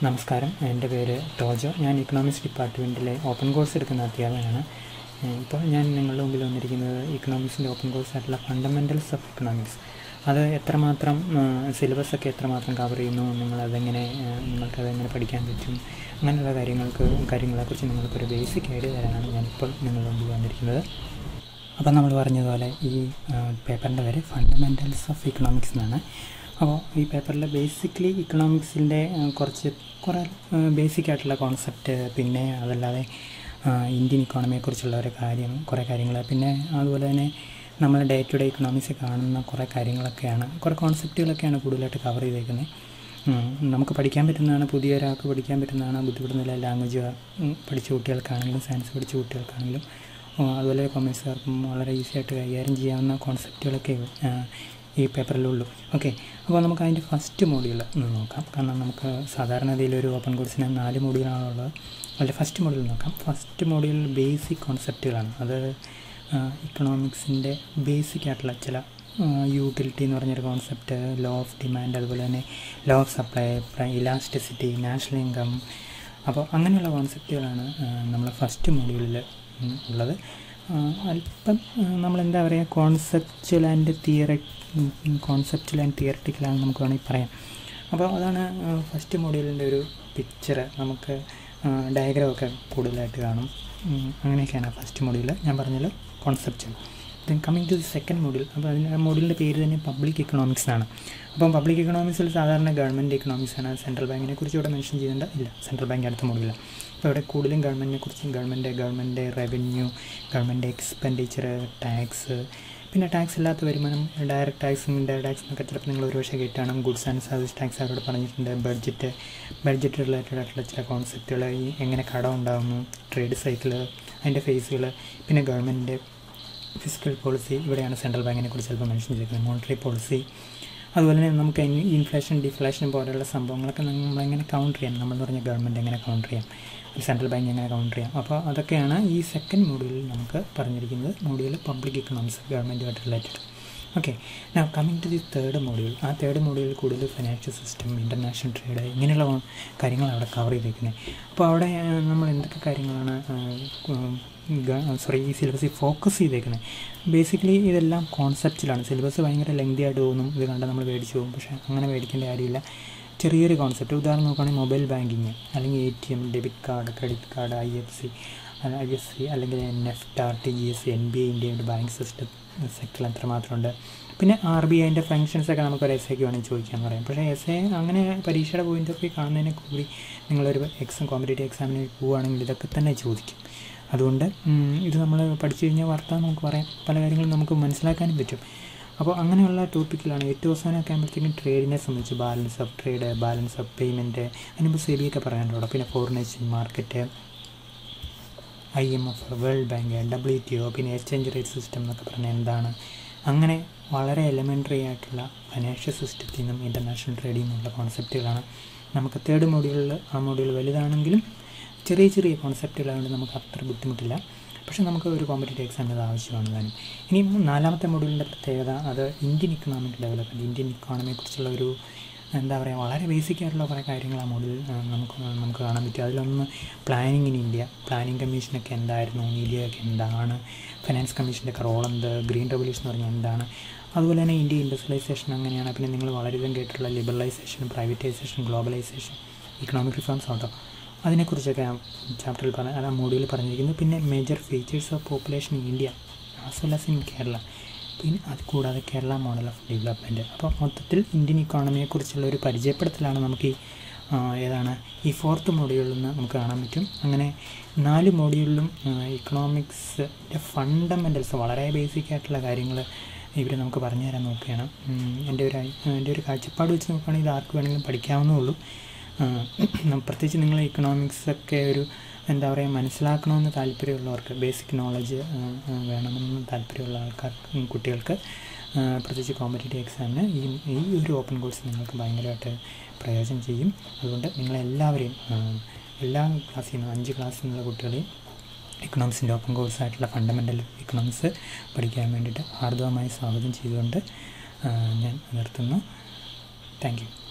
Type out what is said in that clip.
നമസ്കാരം എൻ്റെ പേര് ടോജോ ഞാൻ ഇക്കണോമിക്സ് ഡിപ്പാർട്ട്മെൻറ്റിലെ ഓപ്പൺ കോഴ്സ് എടുക്കുന്ന അധ്യാപകനാണ് ഏഹ് ഇപ്പോൾ ഞാൻ നിങ്ങളുടെ മുമ്പിൽ വന്നിരിക്കുന്നത് ഇക്കണോമിക്സിൻ്റെ ഓപ്പൺ കോഴ്സ് ആയിട്ടുള്ള ഫണ്ടമെൻ്റൽസ് ഓഫ് ഇക്കണോമിക്സ് അത് എത്രമാത്രം സിലബസ് ഒക്കെ എത്രമാത്രം കവർ ചെയ്യുന്നു നിങ്ങളതെങ്ങനെ ഏഹ് നിങ്ങൾക്കതെങ്ങനെ പഠിക്കാൻ പറ്റും അങ്ങനെയുള്ള കാര്യങ്ങൾക്ക് കാര്യങ്ങളെക്കുറിച്ച് നിങ്ങൾക്കൊരു ബേസിക് ഐഡിയ തരാനാണ് ഞാനിപ്പോൾ നിങ്ങളുടെ മുമ്പിൽ വന്നിരിക്കുന്നത് അപ്പോൾ നമ്മൾ പറഞ്ഞതുപോലെ ഈ പേപ്പറിൻ്റെ പേര് ഫണ്ടമെൻ്റൽസ് ഓഫ് ഇക്കണോമിക്സ് എന്നാണ് അപ്പോൾ ഈ പേപ്പറിൽ ബേസിക്കലി ഇക്കണോമിക്സിൻ്റെ കുറച്ച് കുറേ ബേസിക് ആയിട്ടുള്ള കോൺസെപ്റ്റ് പിന്നെ അതല്ലാതെ ആ, ഇന്ത്യൻ ഇക്കോണമിയെക്കുറിച്ചുള്ള ഒരു കാര്യം കുറേ കാര്യങ്ങൾ പിന്നെ അതുപോലെ തന്നെ നമ്മൾ ഡേ ടു ഡേ ഇക്കണോമിക്സ് കാണുന്ന കുറേ കാര്യങ്ങളൊക്കെയാണ് കുറേ കോൺസെപ്റ്റുകളൊക്കെയാണ് കൂടുതലായിട്ട് കവർ ചെയ്തേക്കുന്നത് ഉം, നമുക്ക് പഠിക്കാൻ പറ്റുന്നതാണ് പുതിയ ഒരാൾക്ക് പഠിക്കാൻ പറ്റുന്നതാണ് ബുദ്ധിമുട്ടുന്നില്ല ലാംഗ്വേജ് പഠിച്ച കുട്ടികൾക്കാണെങ്കിലും സയൻസ് പഠിച്ച കുട്ടികൾക്കാണെങ്കിലും ഉം, അതുപോലെ കൊമേഴ്സുകാർക്കും വളരെ ഈസി ആയിട്ട് കൈകാര്യം ചെയ്യാവുന്ന കോൺസെപ്റ്റുകളൊക്കെ ആ, ഈ പേപ്പറിലുള്ളൂ ഓക്കെ അപ്പോൾ നമുക്ക് അതിൻ്റെ ഫസ്റ്റ് മോഡ്യൂൾ ഒന്ന് നോക്കാം കാരണം നമുക്ക് സാധാരണ ഒരു ഓപ്പൺ കോഴ്സിന് നാല് മോഡ്യൂളാണുള്ളത് അതിൽ ഫസ്റ്റ് മോഡ്യൂൾ നോക്കാം ഫസ്റ്റ് മോഡ്യൂൾ ബേസിക് കോൺസെപ്റ്റുകളാണ് അത് ഇക്കണോമിക്സിൻ്റെ ബേസിക് ആയിട്ടുള്ള ചില യൂട്ടിലിറ്റി എന്ന് പറഞ്ഞൊരു കോൺസെപ്റ്റ് ലോ ഓഫ് ഡിമാൻഡ് അതുപോലെ തന്നെ law of supply elasticity national income അപ്പോൾ അങ്ങനെയുള്ള കോൺസെപ്റ്റുകളാണ് നമ്മൾ ഫസ്റ്റ് മോഡ്യൂളിൽ ഉള്ളത് ആ, അല്പം നമ്മൾ എന്താ പറയുക conceptual and theory conceptual and തിയററ്റിക്കലാണ് നമുക്ക് വേണമെങ്കിൽ പറയാം അപ്പോൾ അതാണ് ഫസ്റ്റ് മോഡ്യൂളിൻ്റെ ഒരു പിക്ചർ നമുക്ക് ഡയഗ്രാം ഒക്കെ കൂടുതലായിട്ട് കാണും ഉം, അങ്ങനെയൊക്കെയാണ് ഫസ്റ്റ് മോഡ്യൂൾ ഞാൻ പറഞ്ഞല്ലോ conceptual then coming to the second module അപ്പോൾ അതിന് ആ മോഡ്യൂളിൻ്റെ പേര് തന്നെ പബ്ലിക് ഇക്കണോമിക്സ് എന്നാണ് അപ്പം പബ്ലിക് ഇക്കണോമിക്സിൽ സാധാരണ ഗവൺമെൻറ് ഇക്കണോമിക്സ് ആണ് സെൻട്രൽ ബാങ്കിനെ കുറിച്ച് ഇവിടെ മെൻഷൻ ചെയ്യുന്നുണ്ട് ഇല്ല സെൻട്രൽ ബാങ്ക് അടുത്ത മോഡ്യൂളാണ് അപ്പോൾ ഇവിടെ കൂടുതലും ഗവൺമെൻറ്റിനെ കുറിച്ചും government government revenue government expenditure tax പിന്നെ ടാക്സ് ഇല്ലാത്ത വരുമാനം ഡയറക്റ്റ് ടാക്സും ഇൻഡയറക്റ്റ് ടാക്സും ഒക്കെ ചിലപ്പോൾ നിങ്ങൾ ഒരു പക്ഷേ കേട്ടാണ് ഗുഡ്സ് ആൻഡ് സർവീസ് ടാക്സ് അവരോട് പറഞ്ഞിട്ടുണ്ട് ബഡ്ജറ്റ് ബഡ്ജറ്റ് റിലേറ്റഡ് ആയിട്ടുള്ള ചില കോൺസെപ്റ്റുകൾ ഈ എങ്ങനെ കടം ഉണ്ടാകുന്നു ട്രേഡ് സൈക്കിൾ അതിൻ്റെ ഫേസുകൾ പിന്നെ ഗവൺമെൻറ്റിൻ്റെ ഫിസിക്കൽ പോളിസി ഇവിടെയാണ് സെൻട്രൽ ബാങ്കിനെ കുറിച്ച് ചിലപ്പോൾ മെൻഷൻ ചെയ്തിരിക്കുന്നത് മോണിറ്ററി പോളിസി അതുപോലെ തന്നെ നമുക്ക് ഇൻഫ്ലേഷൻ ഡിഫ്ലേഷൻ പോലെയുള്ള സംഭവങ്ങളൊക്കെ നമ്മളെങ്ങനെ കൗണ്ടർ ചെയ്യാം നമ്മൾ പറഞ്ഞ ഗവൺമെൻറ് എങ്ങനെ കൗണ്ടർ ചെയ്യാം സെൻട്രൽ ബാങ്ക് എങ്ങനെ കൗണ്ടർ ചെയ്യാം അപ്പോൾ അതൊക്കെയാണ് ഈ സെക്കൻഡ് മോഡ്യൂളിൽ നമുക്ക് പറഞ്ഞിരിക്കുന്നത് മോഡ്യൂൾ പബ്ലിക് ഇക്കണോമിക്സ് ഗവൺമെൻറ്റുമായിട്ട് റിലേറ്റഡ് ഓക്കെ ഞാൻ coming to the third module ആ തേർഡ് മോഡ്യൂളിൽ കൂടുതൽ ഫിനാൻഷ്യൽ സിസ്റ്റം ഇൻ്റർനാഷണൽ ട്രേഡ് ഇങ്ങനെയുള്ള കാര്യങ്ങൾ അവിടെ കവർ ചെയ്തിരിക്കുന്നത് അപ്പോൾ അവിടെ ആ, നമ്മൾ എന്തൊക്കെ കാര്യങ്ങളാണ് സോറി ഈ സിലബസിൽ ഫോക്കസ് ചെയ്തേക്കുന്നത് ബേസിക്കലി ഇതെല്ലാം കോൺസെപ്റ്റിലാണ് സിലബസ് ഭയങ്കര ലെങ്തി ആയിട്ട് തോന്നും ഇത് കണ്ടാൽ നമ്മൾ മേടിച്ച് പോകും പക്ഷേ അങ്ങനെ മേടിക്കേണ്ട കാര്യമില്ല ചെറിയൊരു കോൺസെപ്റ്റ് ഉദാഹരണം നോക്കുകയാണെങ്കിൽ മൊബൈൽ ബാങ്കിങ് അല്ലെങ്കിൽ A T M debit card credit card I F C I F C അല്ലെങ്കിൽ N F T R T G S N B I ഇന്ത്യയുടെ ബാങ്ക് സിസ്റ്റം സെക്ടറിൽ എത്രമാത്രമുണ്ട് പിന്നെ ആർ ബി ഐൻ്റെ ഫങ്ഷൻസ് ഒക്കെ നമുക്കൊരു എസ് എക്ക് വേണമെങ്കിൽ ചോദിക്കാമെന്ന് പറയാം പക്ഷേ എസ് എ അങ്ങനെ പരീക്ഷയുടെ പോയിൻ്റൊക്കെ കാണുന്നതിനെ കൂടി നിങ്ങളൊരു എക്സാം കോമ്പറ്റേറ്റീവ് എക്സാമിന് പോവുകയാണെങ്കിൽ ഇതൊക്കെ തന്നെ ചോദിക്കും അതുകൊണ്ട് ഉം, ഇത് നമ്മൾ പഠിച്ചു കഴിഞ്ഞാൽ വാർത്ത നമുക്ക് പറയാം പല കാര്യങ്ങളും നമുക്ക് മനസ്സിലാക്കാനും പറ്റും അപ്പോൾ അങ്ങനെയുള്ള ടോപ്പിക്കിലാണ് ഏറ്റവും അവസാനമൊക്കെ ആകുമ്പോഴത്തേക്കും ട്രേഡിനെ സംബന്ധിച്ച് balance of trade balance of payment അതിനിപ്പോൾ സി ബി ഒക്കെ പറയാനുണ്ടോ പിന്നെ foreign exchange market I M F World Bank W T O പിന്നെ എക്സ്ചേഞ്ച് റേറ്റ് സിസ്റ്റം എന്നൊക്കെ പറഞ്ഞാൽ എന്താണ് അങ്ങനെ വളരെ എലമെൻ്ററി ആയിട്ടുള്ള ഫിനാൻഷ്യൽ സിസ്റ്റത്തിൽ നിന്നും ഇൻ്റർനാഷണൽ ട്രേഡിൽ നിന്നുള്ള കോൺസെപ്റ്റുകളാണ് നമുക്ക് തേർഡ് മോഡ്യൂളിൽ ആ മോഡ്യൂൾ വലുതാണെങ്കിലും ചെറിയ ചെറിയ കോൺസെപ്റ്റുകളായതുകൊണ്ട് നമുക്ക് അത്ര ബുദ്ധിമുട്ടില്ല പക്ഷേ നമുക്ക് ഒരു കോമ്പറ്റേറ്റീവ് എക്സാമിന് അത് ആവശ്യമാണ് താനും ഇനി നാലാമത്തെ മോഡ്യൂളിൻ്റെ പ്രത്യേകത അത് ഇന്ത്യൻ ഇക്കണോമിക് ഡെവലപ്മെൻറ്റ് ഇന്ത്യൻ ഇക്കോണമിയെക്കുറിച്ചുള്ള ഒരു എന്താ പറയുക വളരെ ബേസിക് ആയിട്ടുള്ള കുറേ കാര്യങ്ങൾ ആ മോഡിൽ നമുക്ക് നമുക്ക് കാണാൻ പറ്റും അതിലൊന്ന് പ്ലാനിങ് ഇൻ ഇന്ത്യ പ്ലാനിങ് കമ്മീഷനൊക്കെ എന്തായിരുന്നു ഇന്ത്യയൊക്കെ എന്താണ് ഫിനാൻസ് കമ്മീഷൻ്റെ ഒക്കെ റോൾ എന്ത് ഗ്രീൻ റെവല്യൂഷൻ എന്ന് പറഞ്ഞാൽ എന്താണ് അതുപോലെ തന്നെ ഇന്ത്യ ഇൻഡസ്ട്രിയലൈസേഷൻ അങ്ങനെയാണ് പിന്നെ നിങ്ങൾ വളരെയധികം കേട്ടിട്ടുള്ള liberalisation privatisation globalisation economic reforms ആട്ടോ അതിനെക്കുറിച്ചൊക്കെ ആ ചാപ്റ്ററിൽ പറഞ്ഞ ആ മോഡ്യൂളിൽ പറഞ്ഞിരിക്കുന്നു പിന്നെ major features of population in India as well as in Kerala പിന്നെ അത് കൂടാതെ കേരള മോഡൽ ഓഫ് ഡെവലപ്മെൻറ്റ് അപ്പോൾ മൊത്തത്തിൽ ഇന്ത്യൻ ഇക്കോണമിയെക്കുറിച്ചുള്ള ഒരു പരിചയപ്പെടുത്തലാണ് നമുക്ക് ഈ ആ, ഏതാണ് ഈ ഫോർത്ത് മോഡ്യൂളിൽ നിന്ന് നമുക്ക് കാണാൻ പറ്റും അങ്ങനെ നാല് മോഡ്യൂളിലും ഇക്കണോമിക്സിൻ്റെ ഫണ്ടമെൻ്റൽസ് വളരെ ബേസിക് ആയിട്ടുള്ള കാര്യങ്ങൾ ഇവർ നമുക്ക് പറഞ്ഞു തരാൻ നോക്കുകയാണ് ഉം, എൻ്റെ ഒരു ഐ- എൻ്റെ ഒരു കാഴ്ചപ്പാട് വെച്ച് നോക്കുകയാണെങ്കിൽ ഇത് ആർക്ക് വേണമെങ്കിലും പഠിക്കാവുന്നേ ഉള്ളൂ ആ, പ്രത്യേകിച്ച് നിങ്ങൾ ഇക്കണോമിക്സ് ഒക്കെ ഒരു എന്താ പറയുക മനസ്സിലാക്കണമെന്ന് താല്പര്യമുള്ളവർക്ക് ബേസിക് നോളജ് വേണമെന്ന് താല്പര്യമുള്ള ആൾക്കാർ ഉം, കുട്ടികൾക്ക് ആ, പ്രത്യേകിച്ച് കോമ്പറ്റേറ്റീവ് എക്സാമിന് ഈ ഈ ഒരു ഓപ്പൺ കോഴ്സ് നിങ്ങൾക്ക് ഭയങ്കരമായിട്ട് പ്രയോജനം ചെയ്യും അതുകൊണ്ട് നിങ്ങളെല്ലാവരെയും ആ, എല്ലാ ക്ലാസ്സിൽ നിന്നും അഞ്ച് ക്ലാസ്സിൽ നിന്നുള്ള കുട്ടികളെയും ഇക്കണോമിക്സിൻ്റെ ഓപ്പൺ കോഴ്സായിട്ടുള്ള ഫണ്ടമെൻ്റൽ ഇക്കണോമിക്സ് പഠിക്കാൻ വേണ്ടിയിട്ട് ഹാർദവമായി സ്വാഗതം ചെയ്തുകൊണ്ട് ആ, ഞാൻ നിർത്തുന്നു താങ്ക് യു